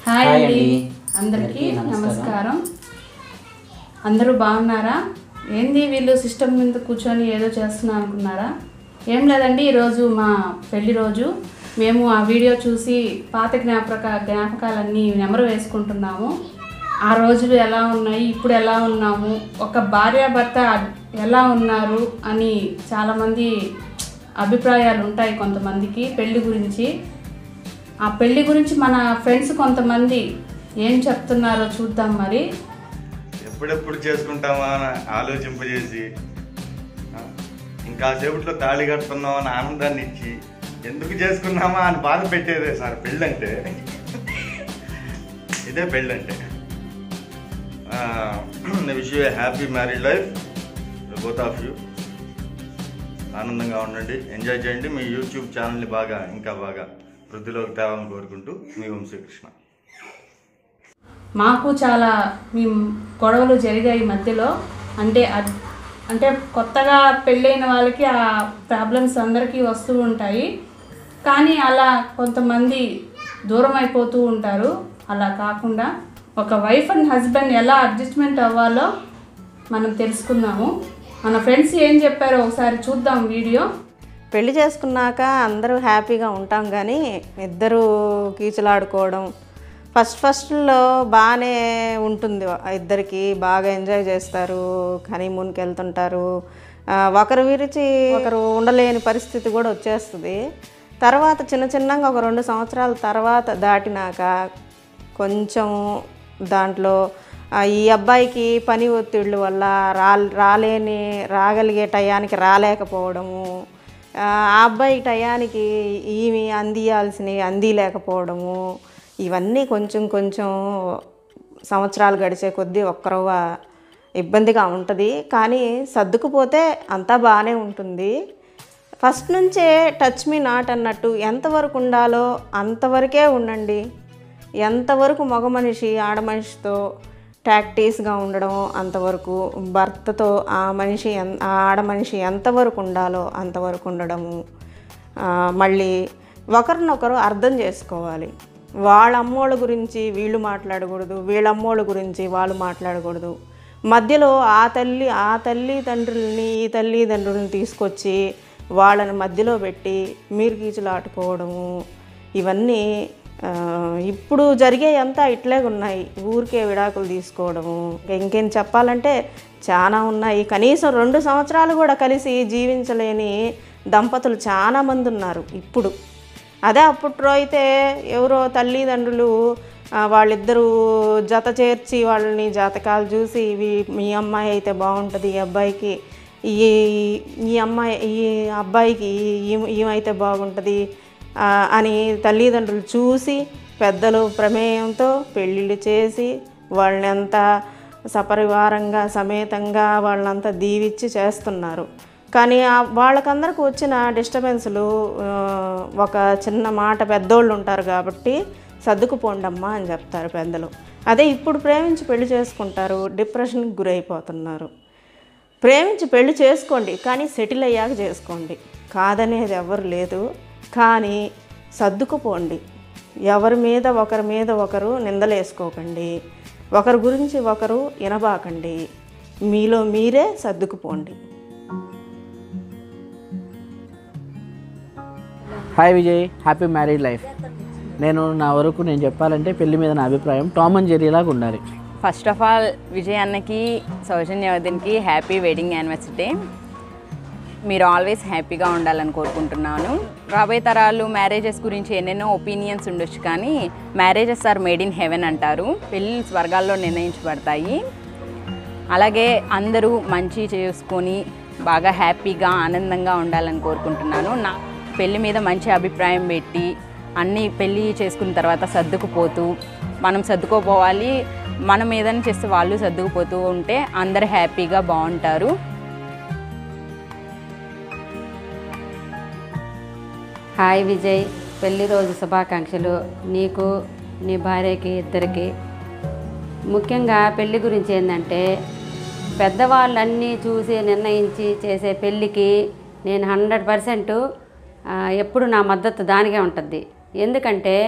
Hi hi అండి అండి. అందరికీ అందరికీ నమస్కారం అందరూ బాగున్నారా ఏంది వీళ్ళు సిస్టమ్ మీద కూర్చొని ఏదో చేస్తున్నా అనుకున్నారా ఏం లేదండి ఈరోజు మా పెళ్లి రోజు మేము ఆ వీడియో చూసి పాత జ్ఞాపక జ్ఞాపకాలన్నీ నెమరు వేసుకుంటున్నాము ఆ రోజులు ఎలా ఉన్నాయి ఇప్పుడు ఎలా ఉన్నాము ఒక భార్యాభర్త ఎలా ఉన్నారు అని చాలామంది అభిప్రాయాలు ఉంటాయి కొంతమందికి పెళ్లి గురించి ఆ పెళ్లి గురించి మన ఫ్రెండ్స్ కొంతమంది ఏం చెప్తున్నారో చూద్దాం మరి ఎప్పుడెప్పుడు చేసుకుంటామా అని ఆలోచింపజేసి ఆ, ఇంకా సేపట్లో తాళి కడుతున్నామా అని ఆనందాన్ని ఇచ్చి ఎందుకు చేసుకున్నామా అని బాధ పెట్టేదే సార్ పెళ్ళంటే ఇదే పెళ్ళంటే wish you happy married life both of you ఆనందంగా ఉండండి ఎంజాయ్ చేయండి మీ యూట్యూబ్ ఛానల్ని బాగా ఇంకా బాగా వృద్ధిలోకి తేవాలని కోరుకుంటూ మీ వంశీకృష్ణ మాకు చాలా మేము గొడవలు జరిగాయి మధ్యలో అంటే అద్- అంటే కొత్తగా పెళ్ళైన వాళ్ళకి ఆ ప్రాబ్లమ్స్ అందరికీ వస్తూ ఉంటాయి కానీ అలా కొంతమంది దూరం అయిపోతూ ఉంటారు అలా కాకుండా ఒక వైఫ్ అండ్ హస్బెండ్ ఎలా అడ్జస్ట్మెంట్ అవ్వాలో మనం తెలుసుకుందాము మన ఫ్రెండ్స్ ఏం చెప్పారో ఒకసారి చూద్దాం వీడియో పెళ్లి చేసుకున్నాక అందరూ హ్యాపీగా ఉంటాం కానీ ఇద్దరు కీచులాడుకోవడం ఫస్ట్ ఫస్ట్లో బాగానే ఉంటుంది ఇద్దరికి బాగా ఎంజాయ్ చేస్తారు హనీమూన్కి వెళ్తుంటారు ఆ, ఒకరు విరిచి ఒకరు ఉండలేని పరిస్థితి కూడా వచ్చేస్తుంది తర్వాత చిన్న చిన్నగా ఒక రెండు సంవత్సరాల తర్వాత దాటినాక కొంచెం దాంట్లో ఆ, ఈ అబ్బాయికి పని ఒత్తిళ్ళ వల్ల రా రాలేని రాగలిగే టయానికి రాలేకపోవడము ఆ ఆ అబ్బాయి టయానికి ఈమె అందియాల్సినవి అందిలేకపోవడము ఇవన్నీ కొంచెం కొంచెం సంవత్సరాలు గడిచే కొద్దీ ఒక్కరవ్వ ఇబ్బందిగా ఉంటుంది కానీ సర్దుకుపోతే అంతా బాగానే ఉంటుంది ఫస్ట్ నుంచే టచ్ మీ నాట్ అన్నట్టు ఎంతవరకు ఉండాలో అంతవరకే ఉండండి ఎంతవరకు మగ మనిషి ఆడ మనిషితో టాక్టీస్గా ఉండడం అంతవరకు భర్తతో ఆ మనిషి ఎన్ ఆ ఆడ మనిషి ఎంతవరకు ఉండాలో అంతవరకు ఉండడము ఆ, మళ్ళీ ఒకరినొకరు అర్థం చేసుకోవాలి వాళ్ళ అమ్మోళ్ళ గురించి వీళ్ళు మాట్లాడకూడదు వీళ్ళ అమ్మోళ్ళ గురించి వాళ్ళు మాట్లాడకూడదు మధ్యలో ఆ తల్లి ఆ తల్లి తండ్రుల్ని ఈ తల్లిదండ్రులని తీసుకొచ్చి వాళ్ళని మధ్యలో పెట్టి మీరు గీచులాటుకోవడము ఇవన్నీ ఆ, ఇప్పుడు జరిగే అంతా ఇట్లే ఉన్నాయి ఊరికే విడాకులు తీసుకోవడము ఇంకేం చెప్పాలంటే చాలా ఉన్నాయి కనీసం రెండు సంవత్సరాలు కూడా కలిసి జీవించలేని దంపతులు చాలా మంది ఉన్నారు ఇప్పుడు అదే అప్పట్లో అయితే ఎవరో తల్లిదండ్రులు ఆ, వాళ్ళిద్దరూ జత చేర్చి వాళ్ళని జాతకాలు చూసి ఇవి మీ అమ్మాయి అయితే బాగుంటుంది ఈ అబ్బాయికి ఈ ఈ అమ్మాయి ఈ అబ్బాయికి ఈ- ఈమైతే బాగుంటుంది ఆ, అని తల్లిదండ్రులు చూసి పెద్దలు ప్రమేయంతో పెళ్ళిళ్ళు చేసి వాళ్ళని అంతా సపరివారంగా సమేతంగా వాళ్ళంతా దీవిచ్చి చేస్తున్నారు కానీ ఆ వాళ్ళకందరికి వచ్చిన డిస్టర్బెన్స్లు ఆ, ఒక చిన్న మాట పెద్దోళ్ళు ఉంటారు కాబట్టి సర్దుకుపోండమ్మా అని చెప్తారు పెద్దలు అదే ఇప్పుడు ప్రేమించి పెళ్లి చేసుకుంటారు డిప్రెషన్కి గురైపోతున్నారు ప్రేమించి పెళ్లి చేసుకోండి కానీ సెటిల్ అయ్యాక చేసుకోండి కాదనేది ఎవరు లేదు కానీ సర్దుకుపోండి ఎవరి మీద ఒకరి మీద ఒకరు నిందలేసుకోకండి ఒకరి గురించి ఒకరు వినబాకండి మీలో మీరే సర్దుకుపోండి hi Vijay happy married life నేను నా వరకు నేను చెప్పాలంటే పెళ్లి మీద నా అభిప్రాయం టామ్ అండ్ జెర్రీలాగా ఉండాలి ఫస్ట్ ఆఫ్ ఆల్ విజయ్ అన్నకి సౌజన్య వదిన్కి హ్యాపీ వెడ్డింగ్ యానివర్సరీ మీరు ఆల్వేస్ హ్యాపీగా ఉండాలని కోరుకుంటున్నాను రాబోయే తరాలు మ్యారేజెస్ గురించి ఎన్నెన్నో ఒపీనియన్స్ ఉండొచ్చు కానీ marriages are made in heaven అంటారు పెళ్ళి స్వర్గాల్లో నిర్ణయించబడతాయి అలాగే అందరూ మంచి చేసుకొని బాగా హ్యాపీగా ఆనందంగా ఉండాలని కోరుకుంటున్నాను నా పెళ్లి మీద మంచి అభిప్రాయం పెట్టి అన్నీ పెళ్ళి చేసుకున్న తర్వాత సర్దుకుపోతూ మనం సర్దుకోపోవాలి మనం ఏదైనా చేస్తే వాళ్ళు సర్దుకుపోతూ ఉంటే అందరు హ్యాపీగా బాగుంటారు హాయ్ విజయ్ పెళ్లి రోజు శుభాకాంక్షలు నీకు నీ భార్యకి ఇద్దరికి ముఖ్యంగా పెళ్లి గురించి ఏంటంటే పెద్దవాళ్ళన్నీ చూసి నిర్ణయించి చేసే పెళ్ళికి నేను హండ్రెడ్ పర్సెంట్ ఎప్పుడు నా మద్దతు దానికే ఉంటుంది ఎందుకంటే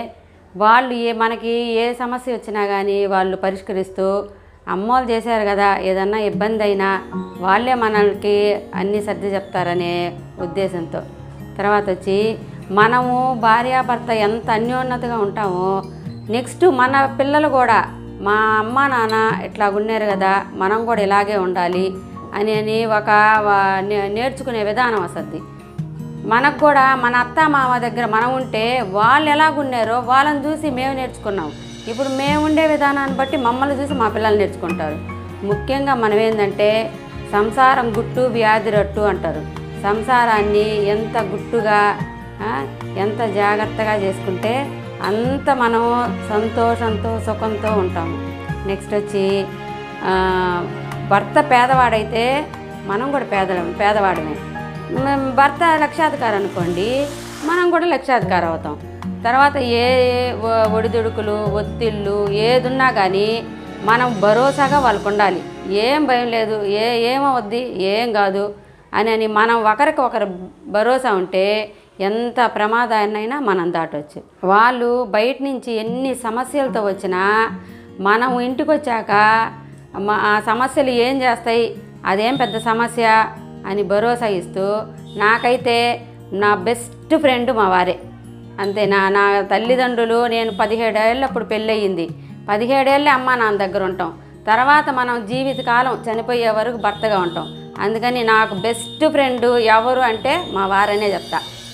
వాళ్ళు ఏ మనకి ఏ సమస్య వచ్చినా కానీ వాళ్ళు పరిష్కరిస్తూ అమ్మోళ్ళు చేశారు కదా ఏదన్నా ఇబ్బంది అయినా వాళ్ళే మనకి అన్నీ సర్ది చెప్తారనే ఉద్దేశంతో తర్వాత వచ్చి మనము భార్యాభర్త ఎంత అన్యోన్నతగా ఉంటామో నెక్స్ట్ మన పిల్లలు కూడా మా అమ్మ నాన్న ఇట్లా ఉన్నారు కదా మనం కూడా ఇలాగే ఉండాలి అని అని ఒక వ- నే- నేర్చుకునే విధానం వస్తుంది మనకు కూడా మన అత్త మామ దగ్గర మనం ఉంటే వాళ్ళు ఎలాగున్నారో వాళ్ళని చూసి మేము నేర్చుకున్నాం ఇప్పుడు మేము ఉండే విధానాన్ని బట్టి మమ్మల్ని చూసి మా పిల్లలు నేర్చుకుంటారు ముఖ్యంగా మనం ఏంటంటే సంసారం గుట్టు వ్యాధి రట్టు అంటారు సంసారాన్ని ఎంత గుట్టుగా ఆ, ఎంత జాగ్రత్తగా చేసుకుంటే అంత మనం సంతోషంతో సుఖంతో ఉంటాము నెక్స్ట్ వచ్చి ఆ, భర్త పేదవాడైతే మనం కూడా పేదలం పేదవాడమే మ్, భర్త లక్షాధికారి అనుకోండి మనం కూడా లక్షాధికారి అవుతాం తర్వాత ఏ ఒ- ఒడిదుడుకులు ఒత్తిళ్ళు ఏదున్నా కానీ మనం భరోసాగా వాళ్ళకు ఉండాలి ఏం భయం లేదు ఏ ఏమవుద్ది ఏం కాదు అని అని మనం ఒకరికి ఒకరు భరోసా ఉంటే ఎంత ప్రమాదాన్నైనా మనం దాటవచ్చు వాళ్ళు బయట నుంచి ఎన్ని సమస్యలతో వచ్చినా మనం ఇంటికి వచ్చాక మ- ఆ సమస్యలు ఏం చేస్తాయి అదేం పెద్ద సమస్య అని భరోసా ఇస్తూ నాకైతే నా బెస్ట్ ఫ్రెండ్ మా వారే అంతే నా నా తల్లిదండ్రులు నేను పదిహేడేళ్ళప్పుడు పెళ్ళయింది పదిహేడేళ్ళే అమ్మ నాన్న దగ్గర ఉంటాం తర్వాత మనం జీవితకాలం చనిపోయే వరకు భర్తగా ఉంటాం అందుకని నాకు బెస్ట్ ఫ్రెండ్ ఎవరు అంటే మా వారనే చెప్తా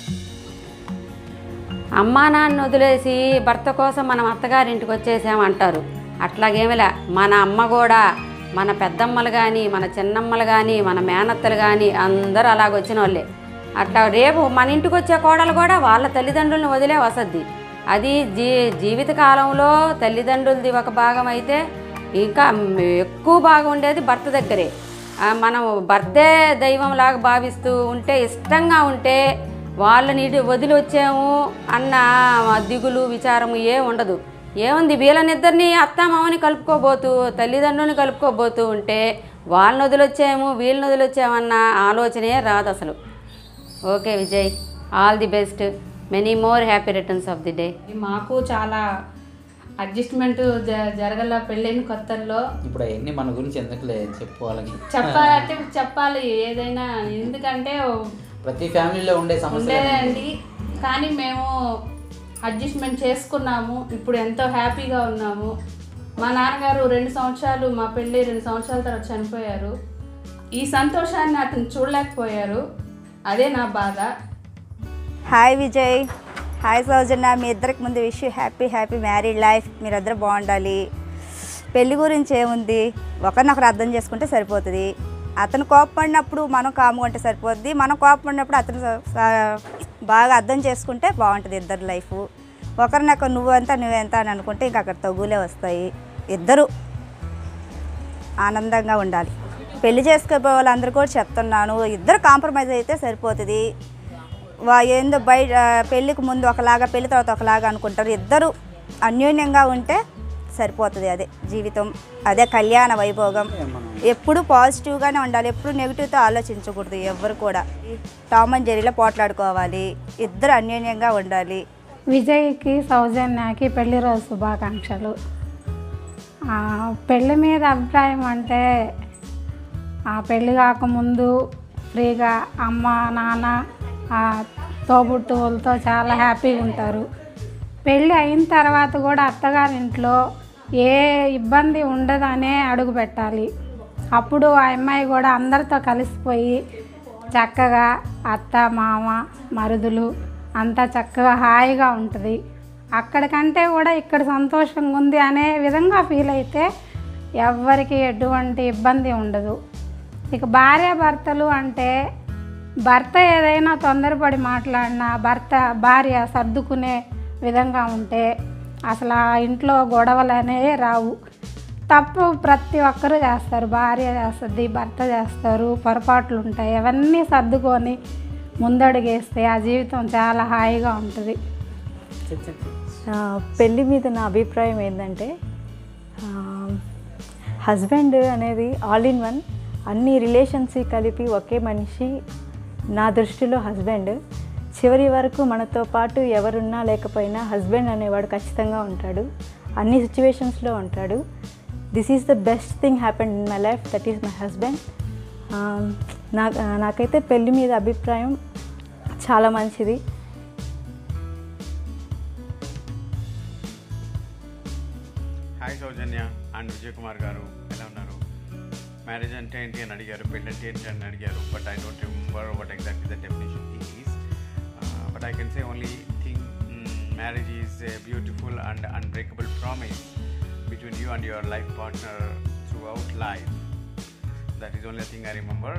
అమ్మా నాన్న వదిలేసి భర్త కోసం మనం అత్తగారింటికి వచ్చేసామంటారు అట్లాగేమిలే మన అమ్మ కూడా మన పెద్దమ్మలు కానీ మన చిన్నమ్మలు కానీ మన మేనత్తలు కానీ అందరూ అలాగ వచ్చిన వాళ్ళే అట్లా రేపు మన ఇంటికి వచ్చే కోడలు కూడా వాళ్ళ తల్లిదండ్రులను వదిలే వసద్ది అది జీ జీవితకాలంలో తల్లిదండ్రులది ఒక భాగం అయితే ఇంకా ఎక్కువ భాగం ఉండేది భర్త దగ్గరే ఆ, మనం భర్తే దైవంలాగా భావిస్తూ ఉంటే ఇష్టంగా ఉంటే వాళ్ళని ఇటు వదిలి వచ్చాము అన్న దిగులు విచారము ఏ ఉండదు ఏముంది వీళ్ళనిద్దరిని అత్తామామని కలుపుకోబోతూ తల్లిదండ్రుని కలుపుకోబోతూ ఉంటే వాళ్ళని వదిలొచ్చాము వీళ్ళని వదిలొచ్చామన్న ఆలోచనే రాదు అసలు okay Vijay all the best many more happy returns of the day మాకు చాలా అడ్జస్ట్మెంట్ జరగల పెళ్ళైన కొత్తల్లో ఇప్పుడు అవన్నీ మన గురించి ఎందుకులే చెప్పు వాళ్ళకి చెప్పాలంటే చెప్పాలి ఏదైనా ఎందుకంటే ప్రతి ఫ్యామిలీలో ఉండే సమస్య ఉండేదండి కానీ మేము అడ్జస్ట్మెంట్ చేసుకున్నాము ఇప్పుడు ఎంతో హ్యాపీగా ఉన్నాము మా నాన్నగారు రెండు సంవత్సరాలు మా పెళ్ళి రెండు సంవత్సరాల తర్వాత చనిపోయారు ఈ సంతోషాన్ని అతను చూడలేకపోయారు అదే నా బాధ హాయ్ విజయ్ హాయ్ సౌజన్య మీ ఇద్దరికి ముందు wish happy happy married life మీరిద్దరు బాగుండాలి పెళ్లి గురించి ఏముంది ఒకరినొకరు అర్థం చేసుకుంటే సరిపోతుంది అతను కోపపడినప్పుడు మనం కాముగా ఉంటే సరిపోద్ది మనం కోపపడినప్పుడు అతను స- స- బాగా అర్థం చేసుకుంటే బాగుంటుంది ఇద్దరు లైఫ్ ఒకరినొకరు నువ్వెంత నువ్వెంత అని అనుకుంటే ఇంక అక్కడ తగులే వస్తాయి ఇద్దరు ఆనందంగా ఉండాలి పెళ్లి చేసుకోబోయే వాళ్ళందరూ కూడా చెప్తున్నాను ఇద్దరు కాంప్రమైజ్ అయితే సరిపోతుంది వా ఏందో బయట పెళ్ళికి ముందు ఒకలాగా పెళ్లి తర్వాత ఒకలాగా అనుకుంటారు ఇద్దరు అన్యోన్యంగా ఉంటే సరిపోతుంది అదే జీవితం అదే కళ్యాణ వైభోగం ఎప్పుడు పాజిటివ్గానే ఉండాలి ఎప్పుడు నెగిటివ్తో ఆలోచించకూడదు ఎవరు కూడా టామ్ అండ్ జెరీలో పోట్లాడుకోవాలి ఇద్దరు అన్యోన్యంగా ఉండాలి విజయ్కి సౌజన్యకి పెళ్లి రోజు శుభాకాంక్షలు ఆ, పెళ్లి మీద అభిప్రాయం అంటే ఆ పెళ్ళి కాకముందు ఫ్రీగా అమ్మ నాన్న ఆ తోబుట్టువులతో చాలా హ్యాపీగా ఉంటారు పెళ్ళి అయిన తర్వాత కూడా అత్తగారింట్లో ఏ ఇబ్బంది ఉండదనే అడుగు పెట్టాలి అప్పుడు ఆ అమ్మాయి కూడా అందరితో కలిసిపోయి చక్కగా అత్త మామ మరుదులు అంతా చక్కగా హాయిగా ఉంటుంది అక్కడికంటే కూడా ఇక్కడ సంతోషంగా ఉంది అనే విధంగా ఫీల్ అయితే ఎవ్వరికి ఎటువంటి ఇబ్బంది ఉండదు ఇక భార్య భర్తలు అంటే భర్త ఏదైనా తొందరపడి మాట్లాడినా భర్త భార్య సర్దుకునే విధంగా ఉంటే అసలు ఆ ఇంట్లో గొడవలు అనేవి రావు తప్పు ప్రతి ఒక్కరూ చేస్తారు భార్య చేస్తుంది భర్త చేస్తారు పొరపాట్లు ఉంటాయి అవన్నీ సర్దుకొని ముందడుగేస్తే ఆ జీవితం చాలా హాయిగా ఉంటుంది ఆ, పెళ్ళి మీద నా అభిప్రాయం ఏంటంటే హస్బెండ్ అనేది ఆల్ ఇన్ వన్ అన్ని రిలేషన్స్ కలిపి ఒకే మనిషి నా దృష్టిలో హస్బెండ్ చివరి వరకు మనతో పాటు ఎవరున్నా లేకపోయినా హస్బెండ్ అనేవాడు ఖచ్చితంగా ఉంటాడు అన్ని సిచ్యువేషన్స్లో ఉంటాడు this is the best thing happen in my life that is my husband నా నాకైతే పెళ్ళి మీద అభిప్రాయం చాలా మంచిది హాయ్ సౌజన్య అండ్ విజయ్ కుమార్ గారు ఎలా ఉన్నారు మ్యారేజ్ అంటే ఏంటి అని అడిగారు పెళ్ళి అంటే ఏంటి అని అడిగారు but I don't remember what exactly the definition is but I can say only thing marriage is a beautiful and unbreakable promise between you and your life partner throughout life that is only thing I remember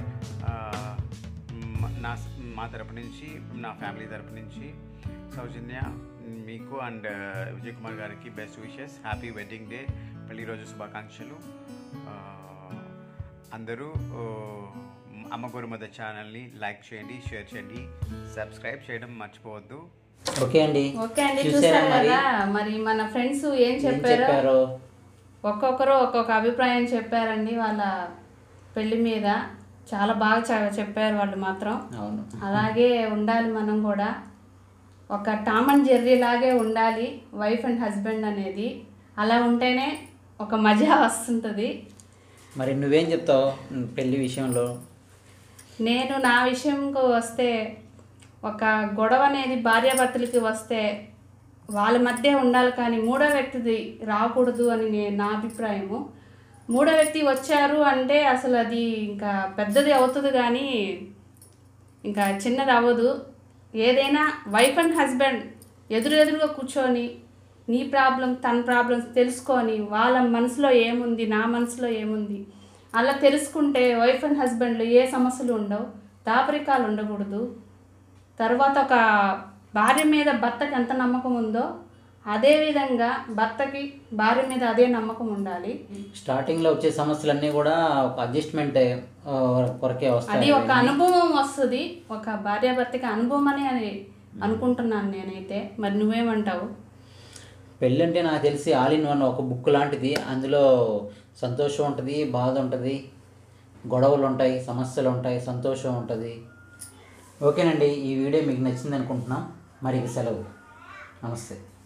నా మా తరపు నుంచి నా family తరపు నుంచి సౌజన్య మీకు and Vijay Kumar గారికి best wishes happy wedding day పెళ్లి రోజు శుభాకాంక్షలు ఆ, అందరూ ఆ, అమ్మ గురుమద ఛానల్ని లైక్ చేయండి షేర్ చేయండి సబ్స్క్రైబ్ చేయడం మర్చిపోవద్దు ఓకే అండి ఓకే అండి చూసారా చూసారు మరి కదా మరి మన ఫ్రెండ్స్ ఏం ఏం చెప్పారో చెప్పారో ఒక్కొక్కరు ఒక్కొక్క అభిప్రాయం చెప్పారండి వాళ్ళ పెళ్లి మీద చాలా బాగా చ- చెప్పారు వాళ్ళు మాత్రం అవును అలాగే ఉండాలి మనం కూడా ఒక టామ్ అండ్ జెర్రీ లాగే ఉండాలి వైఫ్ అండ్ హస్బెండ్ అనేది అలా ఉంటేనే ఒక మజా వస్తుంటుంది మరి నువ్వేం చెప్తావు ఉమ్, పెళ్లి విషయంలో నేను నా విషయంకు వస్తే ఒక గొడవ అనేది భార్యాభర్తలకి వస్తే వాళ్ళ మధ్య ఉండాలి కానీ మూడో వ్యక్తిది రాకూడదు అని నేను నా అభిప్రాయము మూడో వ్యక్తి వచ్చారు అంటే అసలు అది ఇంకా పెద్దది అవుతుంది కానీ ఇంకా చిన్నది అవ్వదు ఏదైనా వైఫ్ అండ్ హస్బెండ్ ఎదురు ఎదురుగా కూర్చొని నీ ప్రాబ్లం తన ప్రాబ్లమ్స్ తెలుసుకొని వాళ్ళ మనసులో ఏముంది నా మనసులో ఏముంది అలా తెలుసుకుంటే వైఫ్ అండ్ హస్బెండ్లో ఏ సమస్యలు ఉండవు దాపరికాలు ఉండకూడదు తర్వాత ఒక భార్య మీద భర్తకి ఎంత నమ్మకం ఉందో అదే విధంగా భర్తకి భార్య మీద అదే నమ్మకం ఉండాలి స్టార్టింగ్లో వచ్చే సమస్యలన్నీ కూడా ఒక అడ్జస్ట్మెంట్ కొరకే అది వస్తాయి ఒక అనుభవం వస్తుంది ఒక భార్యాభర్తకి అనుభవం అని అని అనుకుంటున్నాను నేనైతే మరి నువ్వేమంటావు పెళ్ళి అంటే నాకు తెలిసి ఆల్ ఇన్ వన్ ఒక బుక్ లాంటిది అందులో సంతోషం ఉంటుంది బాధ ఉంటుంది గొడవలు ఉంటాయి సమస్యలు ఉంటాయి సంతోషం ఉంటుంది ఓకేనండి ఈ వీడియో మీకు నచ్చింది అనుకుంటున్నాం మరి ఇక సెలవు నమస్తే